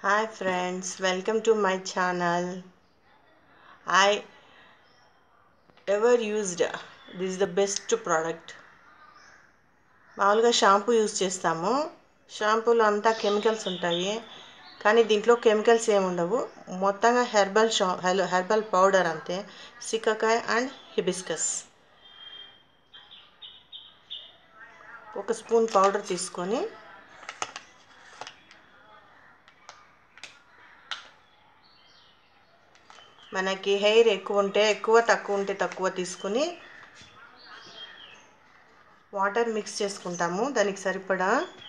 Hi friends, welcome to my channel. I ever used this is the best product. మామూలుగా shampoo use చేస్తాము షాంపూలో అంతా chemicals ఉంటాయి కానీ దీంట్లో కెమికల్స్ ఏమి ఉండవు మొత్తంగా హెర్బల్ షా హెర్బల్ పౌడర్ అంతే సిక్కకాయ అండ్ హిబిస్కస్ ఒక స్పూన్ పౌడర్ తీసుకొని మనకి హెయిర్ ఎక్కువ ఉంటే ఎక్కువ తక్కువ ఉంటే తక్కువ తీసుకుని వాటర్ మిక్స్ చేసుకుంటాము దానికి సరిపడా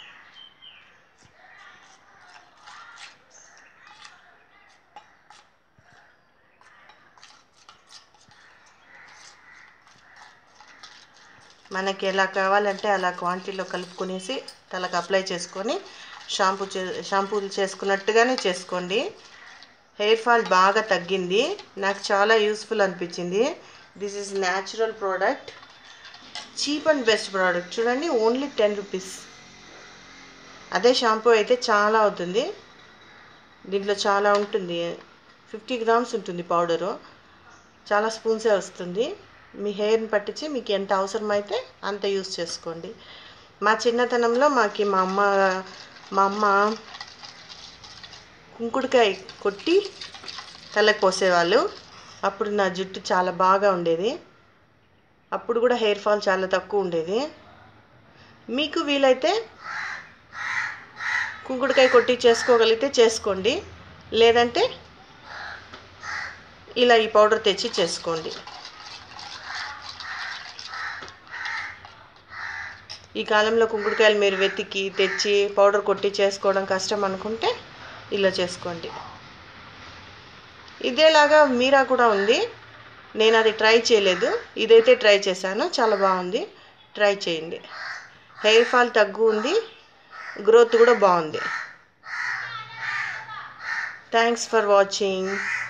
మనకి ఎలా కావాలంటే అలా క్వాంటిటీలో కలుపుకొనేసి తలకు అప్లై చేసుకొని షాంపూ చే షాంపూలు చేసుకున్నట్టుగానే చేసుకోండి హెయిర్ ఫాల్ బాగా తగ్గింది నాకు చాలా యూస్ఫుల్ అనిపించింది this is natural product cheap and best product చూడండి ఓన్లీ టెన్ రూపీస్ అదే షాంపూ అయితే చాలా అవుతుంది దీంట్లో చాలా ఉంటుంది ఫిఫ్టీ గ్రామ్స్ ఉంటుంది పౌడరు చాలా స్పూన్సే వస్తుంది మీ హెయిర్ని పట్టించి మీకు ఎంత అవసరమైతే అంత యూస్ చేసుకోండి మా చిన్నతనంలో మాకి మా అమ్మ మా అమ్మ కుంకుడుకాయ కొట్టి తలకు పోసేవాళ్ళు అప్పుడు నా జుట్టు చాలా బాగా ఉండేది అప్పుడు కూడా హెయిర్ ఫాల్ చాలా తక్కువ ఉండేది మీకు వీలైతే కుంకుడుకాయ కొట్టి చేసుకోగలిగితే చేసుకోండి లేదంటే ఇలా ఈ పౌడర్ తెచ్చి చేసుకోండి ఈ కాలంలో కుంకుడుకాయలు మీరు వెతికి తెచ్చి పౌడర్ కొట్టి చేసుకోవడం కష్టం అనుకుంటే ఇలా చేసుకోండి ఇదేలాగా మీరా కూడా ఉంది నేను అది ట్రై చేయలేదు ఇదైతే ట్రై చేశాను చాలా బాగుంది ట్రై చేయండి హెయిర్ ఫాల్ తగ్గు ఉంది గ్రోత్ కూడా బాగుంది థ్యాంక్స్ ఫర్ వాచింగ్